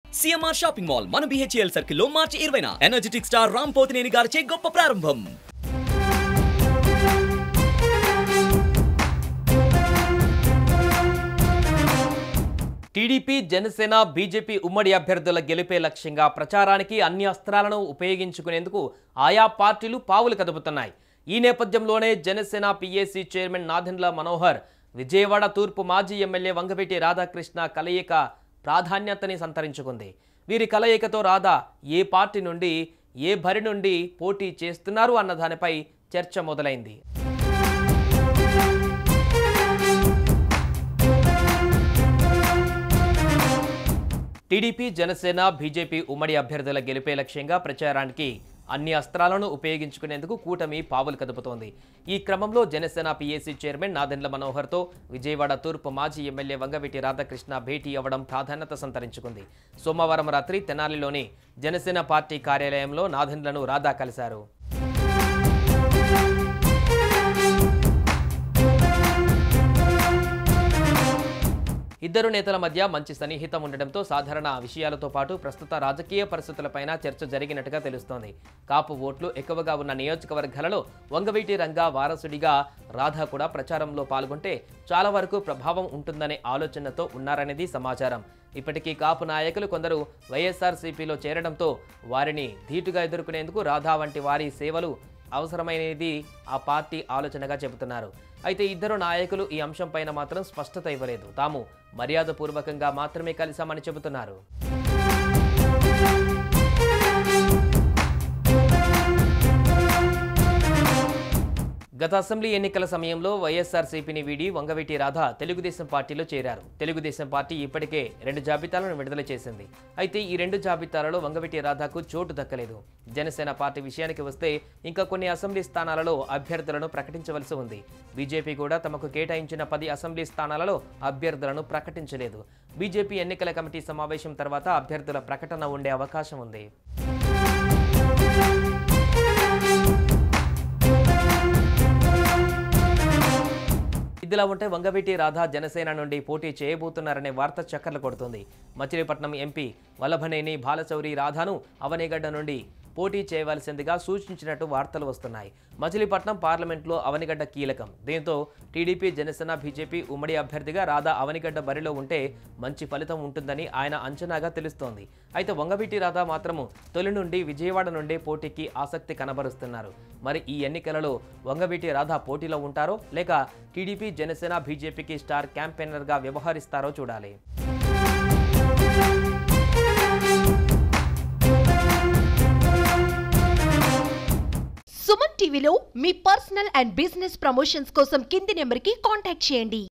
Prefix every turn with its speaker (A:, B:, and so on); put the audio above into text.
A: CMR shopping mall మన BHEL circle లో మార్చి ఇరవైన ఎనర్జెటిక్ స్టార్ రామ్ పోతినేని గారిచే గొప్ప ప్రారంభం
B: టీడీపీ జనసేన బీజేపీ ఉమ్మడి అభ్యర్థుల గెలిపే లక్ష్యంగా ప్రచారానికి అన్ని అస్త్రాలను ఉపయోగించుకునేందుకు ఆయా పార్టీలు పావులు కదుపుతున్నాయి ఈ నేపథ్యంలోనే జనసేన పీఏసీ చైర్మన్ నాదెండ్ల మనోహర్ విజయవాడ తూర్పు మాజీ ఎమ్మెల్యే వంగవీటి రాధాకృష్ణ కలయిక ప్రాధాన్యతని సంతరించుకుంది వీరి కలయికతో రాధా ఏ పార్టీ నుండి ఏ బరి నుండి పోటీ చేస్తున్నారు అన్న దానిపై చర్చ మొదలైంది టీడీపీ జనసేన బీజేపీ ఉమ్మడి అభ్యర్థుల గెలిపే లక్ష్యంగా ప్రచారానికి అన్ని అస్త్రాలను ఉపయోగించుకునేందుకు కూటమి పావులు కదుపుతోంది ఈ క్రమంలో జనసేన పీఏసీ చైర్మన్ నాదెండ్ల మనోహర్తో విజయవాడ తూర్పు మాజీ ఎమ్మెల్యే వంగవీటి రాధాకృష్ణ భేటీ అవ్వడం ప్రాధాన్యత సంతరించుకుంది సోమవారం రాత్రి తెనాలిలోని జనసేన పార్టీ కార్యాలయంలో నాదెండ్లను రాధా కలిశారు ఇద్దరు నేతల మధ్య మంచి సన్నిహితం ఉండడంతో సాధారణ విషయాలతో పాటు ప్రస్తుత రాజకీయ పరిస్థితులపైన చర్చ జరిగినట్టుగా తెలుస్తోంది కాపు ఓట్లు ఎక్కువగా ఉన్న నియోజకవర్గాలలో వంగవీటి రంగా వారసుడిగా రాధా కూడా ప్రచారంలో పాల్గొంటే చాలా వరకు ప్రభావం ఉంటుందనే ఆలోచనతో ఉన్నారనేది సమాచారం ఇప్పటికీ కాపు నాయకులు కొందరు వైఎస్ఆర్సీపీలో చేరడంతో వారిని ధీటుగా ఎదుర్కొనేందుకు రాధా వంటి వారి సేవలు అవసరమైనది ఆ పార్టీ ఆలోచనగా చెబుతున్నారు అయితే ఇద్దరు నాయకులు ఈ అంశంపైన మాత్రం స్పష్టత ఇవ్వలేదు తాము మర్యాదపూర్వకంగా మాత్రమే కలిశామని చెబుతున్నారు గత అసెంబ్లీ ఎన్నికల సమయంలో వైఎస్ఆర్సీపీని వీడి వంగవీటి రాధ తెలుగుదేశం పార్టీలో చేరారు తెలుగుదేశం పార్టీ ఇప్పటికే రెండు జాబితాలను విడుదల చేసింది అయితే ఈ రెండు జాబితాలలో వంగవీటి రాధాకు చోటు దక్కలేదు జనసేన పార్టీ విషయానికి వస్తే ఇంకా కొన్ని అసెంబ్లీ స్థానాలలో అభ్యర్థులను ప్రకటించవలసి ఉంది బీజేపీ కూడా తమకు కేటాయించిన పది అసెంబ్లీ స్థానాలలో అభ్యర్థులను ప్రకటించలేదు బీజేపీ ఎన్నికల కమిటీ సమావేశం తర్వాత అభ్యర్థుల ప్రకటన ఉండే అవకాశం ఉంది ఇదిలా ఉంటే వంగవీటి రాధా జనసేన నుండి పోటీ చేయబోతున్నారనే వార్త చక్కర్లు కొడుతుంది మచిలీపట్నం ఎంపీ వల్లభనేని బాలచౌరి రాధాను అవనిగడ్డ నుండి పోటీ చేయవలసిందిగా సూచించినట్టు వార్తలు వస్తున్నాయి మచిలీపట్నం పార్లమెంట్లో అవనిగడ్డ కీలకం దీంతో టీడీపీ జనసేన బీజేపీ ఉమ్మడి అభ్యర్థిగా రాధా అవనిగడ్డ బరిలో ఉంటే మంచి ఫలితం ఉంటుందని ఆయన అంచనాగా తెలుస్తోంది అయితే వంగవీటి రాధా మాత్రము తొలి నుండి విజయవాడ నుండి పోటీకి ఆసక్తి కనబరుస్తున్నారు మరి ఈ ఎన్నికలలో వంగవీటి రాధా పోటీలో ఉంటారో లేక టీడీపీ జనసేన బీజేపీకి స్టార్ క్యాంపెయినర్గా వ్యవహరిస్తారో చూడాలి
C: సుమన్ టీవీలో మీ పర్సనల్ అండ్ బిజినెస్ ప్రమోషన్స్ కోసం కింది నెంబర్కి కాంటాక్ట్ చేయండి